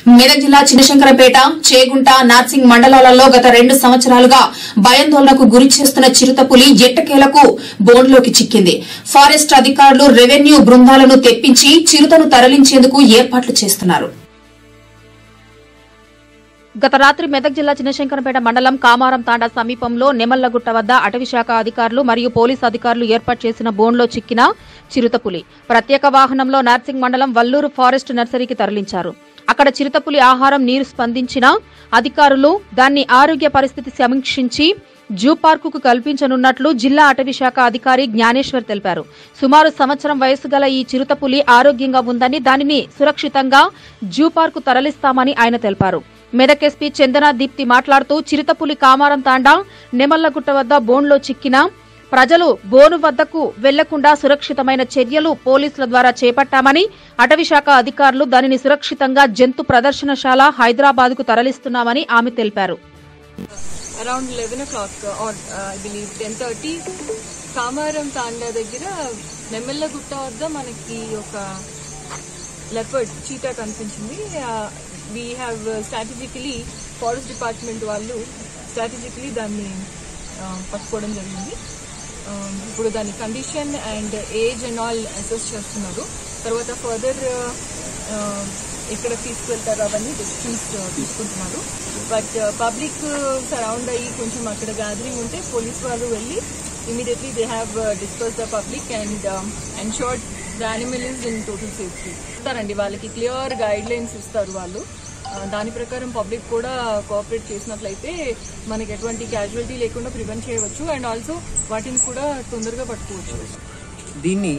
మెదక్ జిల్లా చిన్నశంకరపేట చేగుంట నార్సింగ్ మండలాలలో గత రెండు సంవత్సరాలుగా భయాందోళనకు గురి చేస్తున్న చిరుతపులి ఎట్టకేలకు బోన్లోకి చిక్కింది ఫారెస్ట్ అధికారులు రెవెన్యూ బృందాలను తెప్పించి చిరుతను తరలించేందుకు ఏర్పాట్లు చేస్తున్నారు గత రాత్రి మెదక్ జిల్లా చిన్నశంకరంపేట మండలం కామారం తాండా సమీపంలో నెమళ్లగుట్ట వద్ద అటవీశాఖ అధికారులు మరియు పోలీసు అధికారులు ఏర్పాటు చేసిన బోన్లో చిక్కిన చిరుతపులి ప్రత్యేక వాహనంలో నార్సింగ్ మండలం వల్లూరు ఫారెస్ట్ నర్సరీకి తరలించారు అక్కడ చిరుతపులి ఆహారం నీరు స్పందించిన అధికారులు దాన్ని ఆరోగ్య పరిస్థితి సమీక్షించి జూ పార్కుకు కల్పించనున్నట్లు జిల్లా అటవీశాఖ అధికారి జ్ఞానేశ్వర్ తెలిపారు సుమారు సంవత్సరం వయసు గల ఈ చిరుతపులి ఆరోగ్యంగా ఉందని దానిని సురక్షితంగా జూ పార్కు తరలిస్తామని ఆయన తెలిపారు మెదక్ ఎస్పీ చందన దీప్తి మాట్లాడుతూ చిరుతపులి కామారం తాండా నెమళ్లగుట్ట వద్ద బోన్లో చిక్కిన ప్రజలు బోను వద్దకు వెళ్లకుండా సురక్షితమైన చర్యలు పోలీసుల ద్వారా చేపట్టామని అటవీశాఖ అధికారులు దానిని సురక్షితంగా జంతు ప్రదర్శనశాల హైదరాబాద్కు తరలిస్తున్నామని ఆమె తెలిపారు around eleven o'clock or I believe ten thirty Kamaram Thanda దగ్గర నెమ్మెల్లగుట్ట వద్ద మనకి ఒక లెపర్డ్ చీటా కనిపించింది we have strategically forest department వాళ్ళు స్ట్రాటజికలీ దాన్ని uh, పట్టుకోవడం జరిగింది Um, ఇప్పుడు దాని condition and age and all assess చేస్తున్నారు తర్వాత ఫర్దర్ ఎక్కడ తీసుకువెళ్తారు అవన్నీ డెసిషన్స్ తీసుకుంటున్నారు బట్ పబ్లిక్ సరౌండ్ అయ్యి కొంచెం అక్కడ గ్యాదరింగ్ ఉంటే పోలీస్ వాళ్ళు వెళ్ళి immediately they have discuss the public and ensured the animal is in total safety ఇస్తారండి వాళ్ళకి క్లియర్ గైడ్ లైన్స్ ఇస్తారు వాళ్ళు ఆ, దాని ప్రకారం పబ్లిక్ కూడా కోఆపరేట్ చేసినట్లయితే మనకి ఎటువంటి క్యాజువాలిటీ లేకుండా ప్రివెంట్ చేయవచ్చు అండ్ ఆల్సో వాటిని కూడా తొందరగా పట్టుకోవచ్చు దీన్ని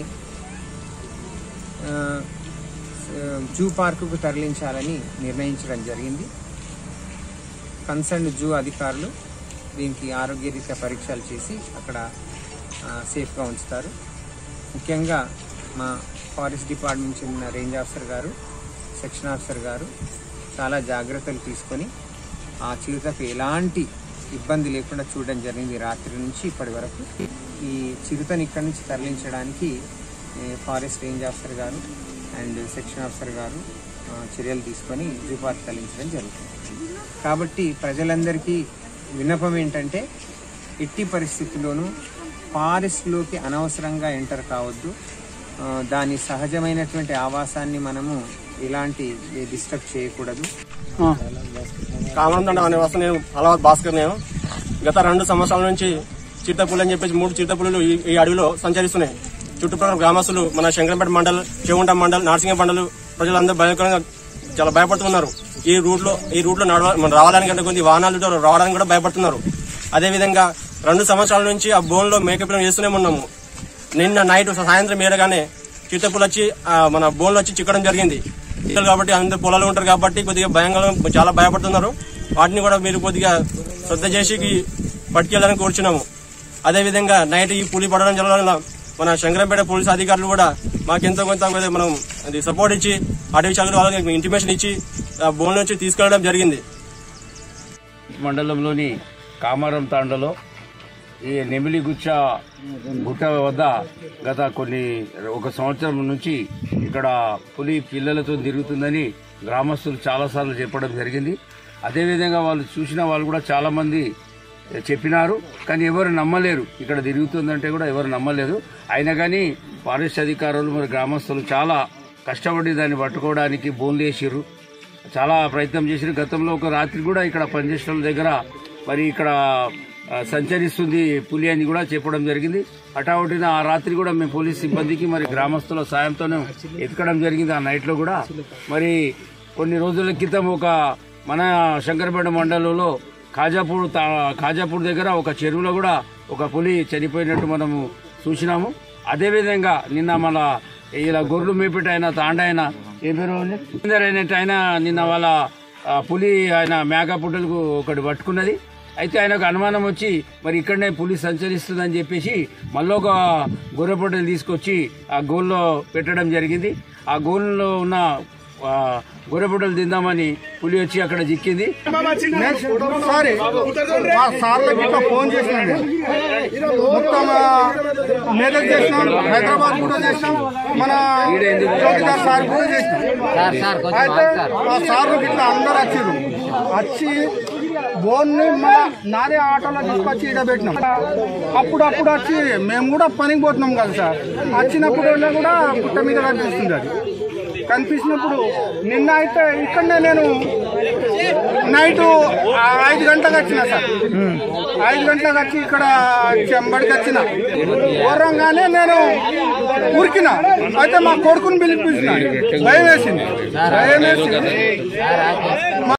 ఆ, జూ పార్కుకు తరలించాలని నిర్ణయించడం జరిగింది కన్సర్న్ జూ అధికారులు దీనికి ఆరోగ్యరీత్యా పరీక్షలు చేసి అక్కడ ఆ, సేఫ్గా ఉంచుతారు ముఖ్యంగా మా ఫారెస్ట్ డిపార్ట్మెంట్ చెందిన రేంజ్ ఆఫీసర్ గారు సెక్షన్ ఆఫీసర్ గారు చాలా జాగ్రత్తలు తీసుకొని ఆ చిరుతకు ఎలాంటి ఇబ్బంది లేకుండా చూడడం జరిగింది రాత్రి నుంచి ఇప్పటి వరకు ఈ చిరుతని ఇక్కడి నుంచి తరలించడానికి ఏ, ఫారెస్ట్ రేంజ్ ఆఫీసర్ గారు అండ్ సెక్షన్ ఆఫీసర్ గారు ఆ, చర్యలు తీసుకొని జూ పార్క్ తరలించడం జరుగుతుంది కాబట్టి ప్రజలందరికీ విన్నపం ఏంటంటే ఎట్టి పరిస్థితుల్లోనూ ఫారెస్ట్లోకి అనవసరంగా ఎంటర్ కావద్దు ఆ, దాని సహజమైనటువంటి ఆవాసాన్ని మనము ఎలాంటి డిస్టర్బ్ చేయకూడదు కామన్ అనే వస్తే నేను అలవాద్ భాస్కర్ నేను గత రెండు సంవత్సరాల నుంచి చిరుతపులు అని చెప్పేసి మూడు చిరుతపులు ఈ ఈ అడవిలో సంచరిస్తున్నాయి చుట్టుపక్కల గ్రామస్తులు మన శంకరంపేట మండల్ చెవుంట మండల్ నార్సింగ మండల్ ప్రజలందరూ భయంకరంగా చాలా భయపడుతున్నారు ఈ రూట్ లో ఈ రూట్ లో నడవ మన రావడానికి అంటే కొన్ని వాహనాలు రావడానికి కూడా భయపడుతున్నారు అదే విధంగా రెండు సంవత్సరాల నుంచి ఆ బోన్ లో మేకప్ చేస్తూనే ఉన్నాము నిన్న నైట్ సాయంత్రం మేరగానే చిత్తపులు వచ్చి ఆ, మన బోన్లో వచ్చి చిక్కడం జరిగింది పిల్లలు కాబట్టి అందరు పొలాలు ఉంటారు కాబట్టి కొద్దిగా భయంగా చాలా భయపడుతున్నారు వాటిని కూడా మీరు కొద్దిగా శ్రద్ధ చేసి పట్టుకెళ్ళాలని కోరుచున్నాము అదే విధంగా నైట్ ఈ పులి పడడం వల్ల మన శంకరంపేట పోలీసు అధికారులు కూడా మాకెంతో కొంత కొద్దిగా మనం అది సపోర్ట్ ఇచ్చి అటవీ శాఖ వాళ్ళకి ఇంటిమేషన్ ఇచ్చి ఆ బోన్ నుంచి తీసుకెళ్లడం జరిగింది మండలంలోని కామారం తాండలో ఈ నెమిలి గుచ్చ గుట్ట వద్ద గత కొన్ని ఒక సంవత్సరం నుంచి ఇక్కడ పులి పిల్లలతో తిరుగుతుందని గ్రామస్తులు చాలాసార్లు చెప్పడం జరిగింది అదేవిధంగా వాళ్ళు చూసిన వాళ్ళు కూడా చాలామంది చెప్పినారు కానీ ఎవరు నమ్మలేరు ఇక్కడ తిరుగుతుందంటే కూడా ఎవరు నమ్మలేదు అయినా కానీ ఫారెస్ట్ అధికారులు మరి గ్రామస్తులు చాలా కష్టపడి దాన్ని పట్టుకోవడానికి బోన్లు వేసిర్రు చాలా ప్రయత్నం చేసిన గతంలో ఒక రాత్రి కూడా ఇక్కడ పనిచేసిన వాళ్ళ దగ్గర మరి ఇక్కడ ఆ, సంచరిస్తుంది పులి అని కూడా చెప్పడం జరిగింది హఠావుటిన ఆ రాత్రి కూడా మేము పోలీస్ సిబ్బందికి మరి గ్రామస్తుల సాయంతోనే ఎతకడం జరిగింది ఆ నైట్ లో కూడా మరి కొన్ని రోజుల క్రితం ఒక మన శంకరపేట మండలంలో ఖాజాపూర్ తా- ఖాజాపూర్ దగ్గర ఒక చెరువులో కూడా ఒక పులి చనిపోయినట్టు మనము చూసినాము అదేవిధంగా నిన్న మన ఇలా గొర్రెలు మేపేట ఆయన తాండ ఆయన ఏ పేరు సుందర్ అయినట్టు ఆయన నిన్న వాళ్ళ ఆ, పులి ఆయన మేక పుట్టలకు ఒకటి పట్టుకున్నది అయితే ఆయనకు అనుమానం వచ్చి మరి ఇక్కడనే పులి సంచరిస్తుందని చెప్పేసి మళ్ళీ ఒక గొర్రె పొట్టలు తీసుకొచ్చి ఆ గోల్లో పెట్టడం జరిగింది ఆ గోల్లో ఉన్న ఆ, గొర్రెబుట్టలు తిందామని పులి వచ్చి అక్కడ చిక్కింది సారీ మా సార్లకి ఇట్లా ఫోన్ చేసినాను మొత్తం ఆ, మెదక్ చేసినాం హైదరాబాద్ కూడా చేసినాం మన చౌకీదార్ సార్ కూడా చేసినాం అయితే ఆ సార్లకి ఇట్లా అందరు వచ్చారు వచ్చి బోన్ని మన నాదే ఆటోలో తీసుకొచ్చి ఈడ పెట్టినాం అప్పుడు అప్పుడు వచ్చి మేము కూడా పనికి పోతున్నాం కదా సార్ వచ్చినప్పుడు కూడా పుట్ట మీద కనిపిస్తుంది అది కనిపించినప్పుడు నిన్న అయితే ఇక్కడనే నేను నైట్ ఐదు గంటలకు వచ్చిన సార్ ఐదు గంటలకు వచ్చి ఇక్కడ చెంబడికి వచ్చిన ఘోరంగానే నేను ఉరికిన అయితే మా కొడుకుని పిలిపించిన భయం వేసింది భయం వేసింది